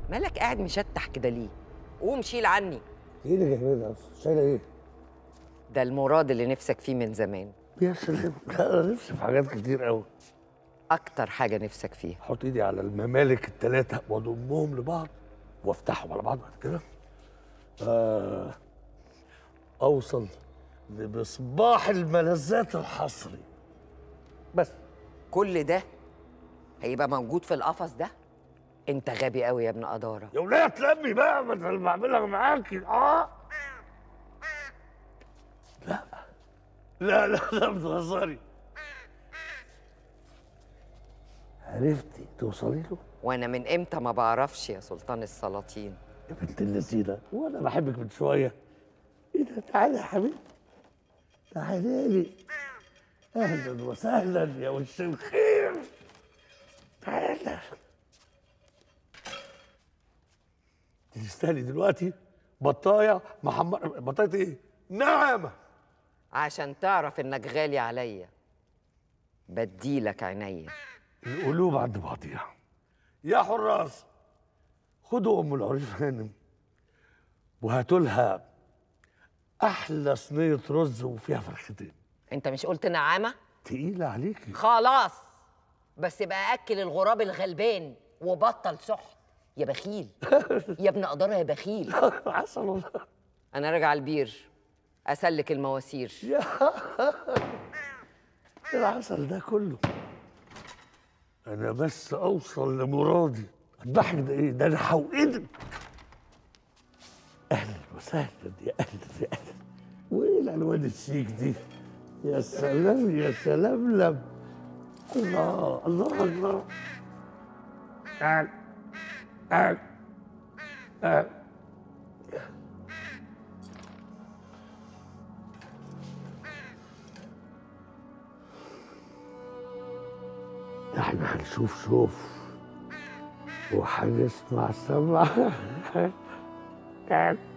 مالك قاعد مشتح كده ليه قوم شيل عني ايه اللي جايبينها اصلا شايله ايه ده المراد اللي نفسك فيه من زمان يا سلام لا انا نفسي في حاجات كتير قوي اكتر حاجه نفسك فيها احط ايدي على الممالك الثلاثه واضمهم لبعض وافتحهم على بعض بعد كده آه اوصل لمصباح الملذات الحصري بس كل ده هيبقى موجود في القفص ده انت غبي قوي يا ابن قداره يا وليه تلمي بقى ما انا بعملها معاكي اه لا لا لا لا بتهزري عرفتي توصلي له وانا من امتى ما بعرفش يا سلطان السلاطين يا بنت اللذينه وانا بحبك من شويه ايه ده تعالى يا حبيبي تعالى لي اهلا وسهلا يا وش الخير تعالى تستاهلي دلوقتي بطايه محمر بطايه ايه؟ نعمه عشان تعرف انك غالي عليا بديلك عينيا القلوب عند بعضيها يا حراس خدوا ام العريف هانم وهاتوا لها احلى صينيه رز وفيها فرختين انت مش قلت نعامه تقيله عليكي خلاص بس بقى اكل الغراب الغلبان وبطل سحت يا بخيل يا ابن قداره يا بخيل عسل والله انا راجع البير اسلك المواسير يا العسل ده كله انا بس اوصل لمرادي الضحك ده ايه ده انا هوقدك اهلا وسهلا يا اهلا يا اهلا وايه الالوان الشيك دي يا سلام يا سلام لم الله الله الله تعال تعال تعال احنا هنشوف شوف وهنسمع سمع تعال